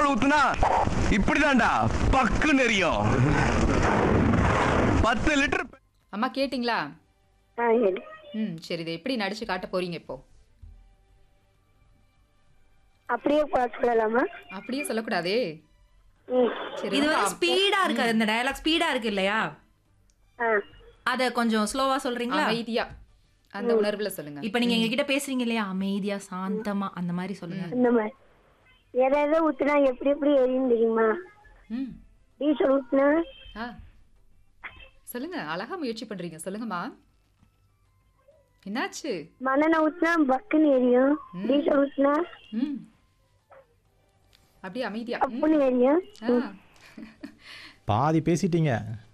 ஊத்துனா இப்படிதான்டா பக்குன்னு எரியும் பத்து லிட்டர் அம்மா கேட்டிங்களா ஆ சரி ம் சரி இதை எப்படி நடிச்சு காட்ட போறீங்க இப்போ அப்படியே பா- சொல்லலாமா அப்படியே சொல்லக்கூடாதே ம் சரி இது ரொம்ப வந்து ஸ்பீடா இருக்கு இந்த டயலாக் ஸ்பீடா இருக்கு இல்லையா ஆ அத கொஞ்சம் ஸ்லோவா சொல்றீங்களா அமைதியா அந்த உணர்வுல சொல்லுங்க இப்ப நீங்க எங்க கிட்ட பேசுறீங்க இல்லையா அமைதியா சாந்தமா அந்த மாதிரி சொல்லுங்க இந்த மாதிரி எதை எதை ஊத்துனா எப்படி எப்படி எரியும் தெரியுமா ம் டீசல் ஊத்துனா ஆ சொல்லுங்க அழகா முயற்சி பண்றீங்க சொல்லுங்கம்மா என்னாச்சு மண்ணெண்ணெய் ஊத்துனா பக்குன்னு எரியும் டீசல் ஊத்துனா ம் அப்படியே அமைதியா ம். அப்புன்னு எரியும் ஆ. பாதி பேசிட்டீங்க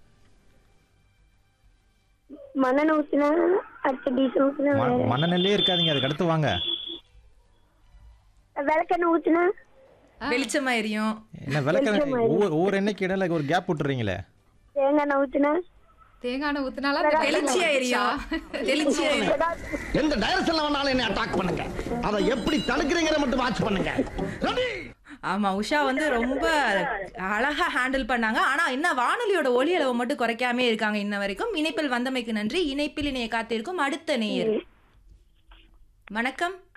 மண்ணெண்ணெய் ஊத்துனா அடுத்து டீசல் ஊத்துனா ம- வேற மண்ணெண்ணெயிலே இருக்காதீங்க அதுக்கு அடுத்து வாங்க விளக்கெண்ணெய் ஊத்துனா வெளிச்சமா எரியும் என்ன விளக்க ஒவ்வொரு ஒவ்வொரு எண்ணெய்க்கு இடையில ஒரு கேப் விட்டுறீங்களே தேங்காய் எண்ணெய் ஊத்துனா தேங்காய் எண்ணெய் ஊத்துனாலும் அந்த தெளிச்சியா எரியும் தெளிச்சியா எரியும் எந்த டைரக்ஷன்ல வேணாலும் என்ன அட்டாக் பண்ணுங்க அதை எப்படி தடுக்கிறீங்கன்னு மட்டும் வாட்ச் பண்ணுங்க ரெடி ஆமா உஷா வந்து ரொம்ப அழகா ஹேண்டில் பண்ணாங்க ஆனா என்ன வானொலியோட ஒலி அளவை மட்டும் குறைக்காம இருக்காங்க இன்ன வரைக்கும் இணைப்பில் வந்தமைக்கு நன்றி இணைப்பில் இணைய காத்திருக்கும் அடுத்த நேயர் வணக்கம்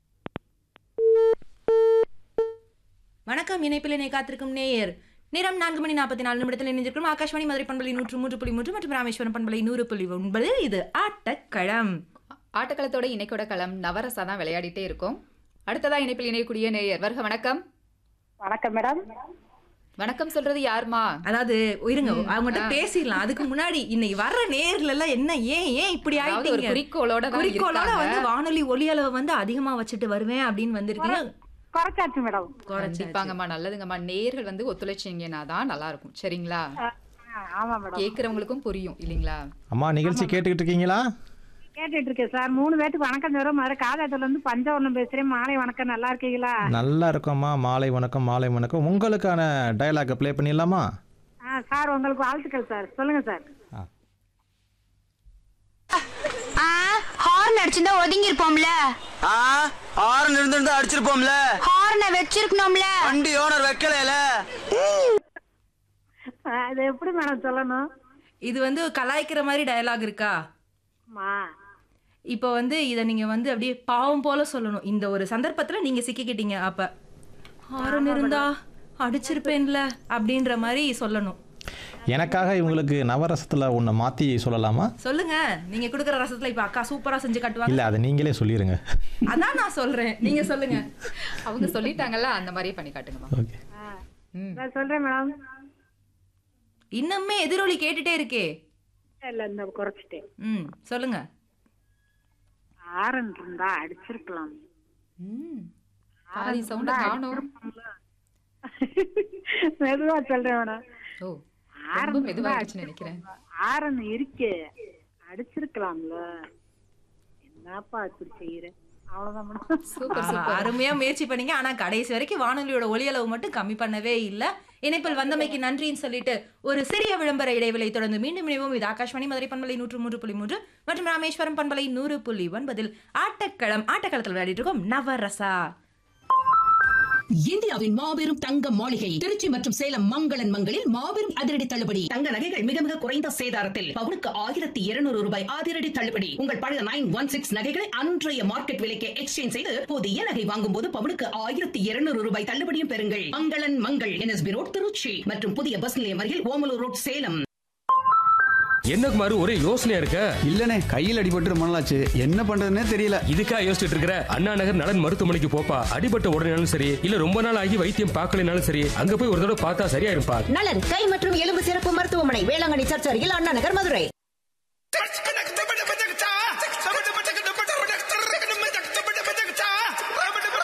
வணக்கம் இணைப்பில் இணைய காத்திருக்கும் நேயர் நேரம் நான்கு மணி நாற்பத்தி நாலு நிமிடத்தில் இணைந்திருக்கிறோம் ஆகாஷ்வாணி மதுரை பண்பலை நூற்று மூன்று புள்ளி மூன்று மற்றும் ராமேஸ்வரம் பண்பலை நூறு புள்ளி ஒன்பது இது ஆட்டக்களம் ஆட்டக்களத்தோட இன்னைக்கோட களம் நவரசா தான் விளையாடிட்டே இருக்கும் அடுத்ததா இணைப்பில் இணையக்கூடிய நேயர் வருக வணக்கம் வணக்கம் மேடம் வணக்கம் சொல்றது யாருமா அதாவது இருங்க அவங்ககிட்ட பேசிடலாம் அதுக்கு முன்னாடி இன்னைக்கு வர்ற நேர்ல எல்லாம் என்ன ஏன் ஏன் இப்படி அதாவது ஒரு ஆயிட்டீங்க குறிக்கோளோட தான் குறிக்கோளோட இருக்காங்க. வந்து வானொலி ஒலி அளவை வந்து அதிகமா வச்சுட்டு வருவேன் அப்படின்னு வந்திருக்கீங்க குறைச்சாச்சு மேடம் கண்டிப்பாங்கம்மா நல்லதுங்கம்மா நேயர்கள் வந்து ஒத்துழைச்சிங்கன்னா தான் நல்லா இருக்கும் சரிங்களா ஆமா மேடம் கேக்குறவங்களுக்கும் புரியும் இல்லைங்களா அம்மா நிகழ்ச்சி கேட்டுக்கிட்டு இருக்கீங்களா கேட்டுட்டு இருக்கேன் சார் மூணு பேத்துக்கு வணக்கம் சொல்றோம் மதுரை காதாத்துல இருந்து பஞ்சவர்ணம் பேசுறேன் மாலை வணக்கம் நல்லா இருக்கீங்களா நல்லா இருக்கோம்மா மாலை வணக்கம் மாலை வணக்கம் உங்களுக்கான டயலாக ப்ளே பண்ணிடலாமா ஆ சார் உங்களுக்கு வாழ்த்துக்கள் சார் சொல்லுங்க சார் ஹார்ன் அடிச்சிருந்தா ஒதுங்கி இருப்போம்ல ஆ ஆரன் இருந்திருந்தா அடிச்சிருப்போம்ல ஹார்னை வச்சிருக்கணும்ல வண்டி ஓனர் வைக்கலையில அது எப்படி மேடம் சொல்லணும் இது வந்து கலாய்க்கிற மாதிரி டயலாக் இருக்கா அம்மா இப்போ வந்து இதை நீங்க வந்து அப்படியே பாவம் போல சொல்லணும் இந்த ஒரு சந்தர்ப்பத்துல நீங்க சிக்கிக்கிட்டீங்க அப்ப ஹாரன் இருந்தா அடிச்சிருப்பேன்ல அப்படின்ற மாதிரி சொல்லணும் எனக்காக இவங்களுக்கு நவரசத்தில் ஒன்று மாற்றி சொல்லலாமா சொல்லுங்க நீங்க கொடுக்குற ரசத்துல இப்ப அக்கா சூப்பரா செஞ்சு காட்டுவாங்க இல்லை அதை நீங்களே சொல்லிடுங்க அதான் நான் சொல்றேன் நீங்க சொல்லுங்க அவங்க சொல்லிட்டாங்கல்ல அந்த மாதிரியே பண்ணி காட்டுங்கம்மா ஓகே ம் நான் சொல்றேன் மேடம் இன்னுமே எதிரொலி கேட்டுட்டே இருக்கே இல்ல இந்த குறைச்சிட்டேன் ம் சொல்லுங்க ஆரன் இருந்தா அடிச்சிருக்கலாம் ம் பாதி சவுண்ட காணோம் மெதுவா சொல்றேன் மேடம் ஓ ரொம்ப மெதுவாகிடுச்சுன்னு நினைக்கிறேன் ஆரன் இருக்கே அடிச்சிருக்கலாம்ல என்னப்பா இப்படி செய்யற அவ்வளவுதான் மேடம் சூப்பர் ஆஹா, சூப்பர் அருமையா முயற்சி பண்ணீங்க ஆனா கடைசி வரைக்கும் வானொலியோட ஒலி அளவு மட்டும் கம்மி பண்ணவே இல்ல இணைப்பில் வந்தமைக்கு நன்றின்னு சொல்லிட்டு ஒரு சிறிய விளம்பர இடைவெளி தொடர்ந்து மீண்டும் இணைவோம் இது ஆகாஷ்வாணி மதுரை பண்பலை நூற்று மூன்று புள்ளி மூன்று மற்றும் ராமேஸ்வரம் பண்பலை நூறு புள்ளி ஒன்பதில் ஆட்டக்களம் ஆட்டக்களத்தில் விளையாடிட்டு இருக்கோம் நவரசா இந்தியாவின் மாபெரும் தங்க மாளிகை திருச்சி மற்றும் சேலம் மங்களன் மங்களில் மாபெரும் அதிரடி தள்ளுபடி தங்க நகைகள் மிக மிக குறைந்த சேதாரத்தில் பவுனுக்கு ஆயிரத்தி இருநூறு ரூபாய் அதிரடி தள்ளுபடி உங்கள் பழைய நைன் ஒன் சிக்ஸ் நகைகளை அன்றைய மார்க்கெட் விலைக்கு எக்ஸ்சேஞ்ச் செய்து புதிய நகை வாங்கும் போது பவுனுக்கு ஆயிரத்தி இருநூறு ரூபாய் தள்ளுபடியும் பெறுங்கள் மங்களன் மங்கள் என்எஸ்பி ரோட் திருச்சி மற்றும் புதிய பஸ் நிலையம் அருகில் ஓமலூர் ரோட் சேலம் என்ன குமார் ஒரே யோசனையா இருக்க இல்லனே கையில் அடிபட்டு ரொம்ப நாளாச்சு என்ன பண்றதுன்னே தெரியல இதுக்கா யோசிச்சுட்டு இருக்கிற அண்ணா நகர் நலன் மருத்துவமனைக்கு போப்பா அடிபட்ட உடனேனாலும் சரி இல்ல ரொம்ப நாள் ஆகி வைத்தியம் பார்க்கலைனாலும் சரி அங்க போய் ஒரு தடவை பார்த்தா சரியா இருப்பா நலன் கை மற்றும் எலும்பு சிறப்பு மருத்துவமனை வேளாங்கண்ணி சர்ச் அருகில் அண்ணா நகர் மதுரை